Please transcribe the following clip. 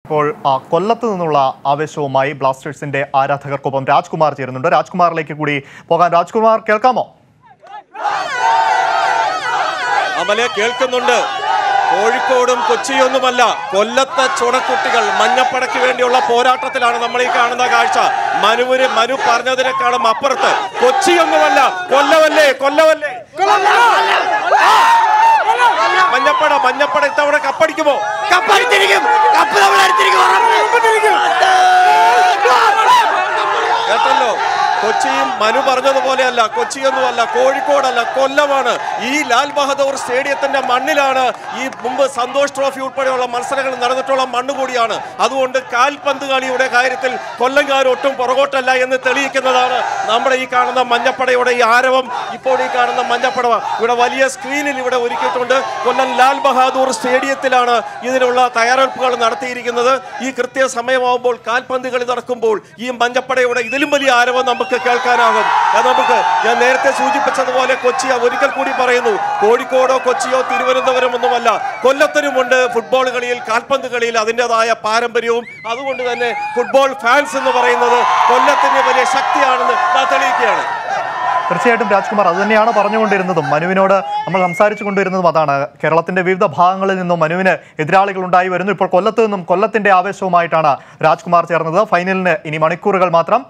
ഇപ്പോൾ ആ, കൊല്ലത്ത് നിന്നുള്ള ആവേശവുമായി ബ്ലാസ്റ്റേഴ്സിന്റെ ആരാധകർക്കൊപ്പം രാജ്കുമാർ ചേരുന്നുണ്ട് രാജ്കുമാറിലേക്ക് കൂടി പോകാൻ രാജ്കുമാർ കേൾക്കാമോ അമലെ കേൾക്കുന്നുണ്ട് കോഴിക്കോടും കൊച്ചിയൊന്നുമല്ല കൊല്ലത്തെ ചുണക്കുട്ടികൾ മഞ്ഞപ്പടയ്ക്ക് വേണ്ടിയുള്ള പോരാട്ടത്തിലാണ് നമ്മൾ ഈ കാണുന്ന കാഴ്ച മനുവിന് മനു പറഞ്ഞതിനേക്കാളും അപ്പുറത്ത് കൊച്ചിയൊന്നുമല്ല കൊല്ലവല്ലേ കൊല്ലവല്ലേ മഞ്ഞപ്പട മഞ്ഞപ്പട ഇത്തവണ കപ്പടിക്കുമോ കപ്പടിച്ചിരിക്കും കപ്പ് നമ്മൾ അടിച്ചിരിക്കും കേട്ടല്ലോ കൊച്ചിയും മനു പറഞ്ഞതുപോലെയല്ല കൊച്ചിയൊന്നുമല്ല കോഴിക്കോടല്ല കൊല്ലമാണ് ഈ ലാൽ ബഹദൂർ സ്റ്റേഡിയത്തിന്റെ മണ്ണിലാണ് ഈ മുമ്പ് സന്തോഷ് ട്രോഫി ഉൾപ്പെടെയുള്ള മത്സരങ്ങൾ നടന്നിട്ടുള്ള മണ്ണ് കൂടിയാണ് അതുകൊണ്ട് കാൽപന്ത് കളിയുടെ കാര്യത്തിൽ കൊല്ലംകാർ ഒട്ടും പുറകോട്ടല്ല എന്ന് തെളിയിക്കുന്നതാണ് നമ്മുടെ ഈ കാണുന്ന മഞ്ഞപ്പടയുടെ ഈ ആരവം ഇപ്പോൾ ഈ കാണുന്ന മഞ്ഞപ്പട ഇവിടെ വലിയ സ്ക്രീനിൽ ഇവിടെ ഒരുക്കിയിട്ടുണ്ട് കൊല്ലം ലാൽ ബഹാദൂർ സ്റ്റേഡിയത്തിലാണ് ഇതിനുള്ള തയ്യാറെടുപ്പുകൾ നടത്തിയിരിക്കുന്നത് ഈ കൃത്യ സമയമാകുമ്പോൾ കാൽപന്ത് കളി നടക്കുമ്പോൾ ഈ മഞ്ഞപ്പടയുടെ ഇതിലും വലിയ ആരവം നമുക്ക് കേൾക്കാനാകും അത് നമുക്ക് ഞാൻ നേരത്തെ സൂചിപ്പിച്ചതുപോലെ കൊച്ചി ഒരിക്കൽ കൂടി പറയുന്നു കോഴിക്കോടോ കൊച്ചിയോ തിരുവനന്തപുരം ഒന്നുമല്ല കൊല്ലത്തിനുമുണ്ട് ഫുട്ബോൾ കളിയിൽ കാൽപന്ത് കളിയിൽ അതിൻ്റെതായ പാരമ്പര്യവും അതുകൊണ്ട് തന്നെ ഫുട്ബോൾ ഫാൻസ് എന്ന് പറയുന്നത് കൊല്ലത്തിന് വലിയ ശക്തിയാണെന്ന് ഞാൻ തെളിയിക്കുകയാണ് തീർച്ചയായിട്ടും രാജ്കുമാർ അത് തന്നെയാണ് പറഞ്ഞുകൊണ്ടിരുന്നതും മനുവിനോട് നമ്മൾ സംസാരിച്ചു കൊണ്ടിരുന്നതും അതാണ് കേരളത്തിന്റെ വിവിധ ഭാഗങ്ങളിൽ നിന്നും മനുവിന് എതിരാളികൾ ഉണ്ടായി വരുന്നു ഇപ്പോൾ കൊല്ലത്ത് നിന്നും കൊല്ലത്തിന്റെ ആവേശവുമായിട്ടാണ് രാജ്കുമാർ ചേർന്നത് ഫൈനലിന് ഇനി മണിക്കൂറുകൾ മാത്രം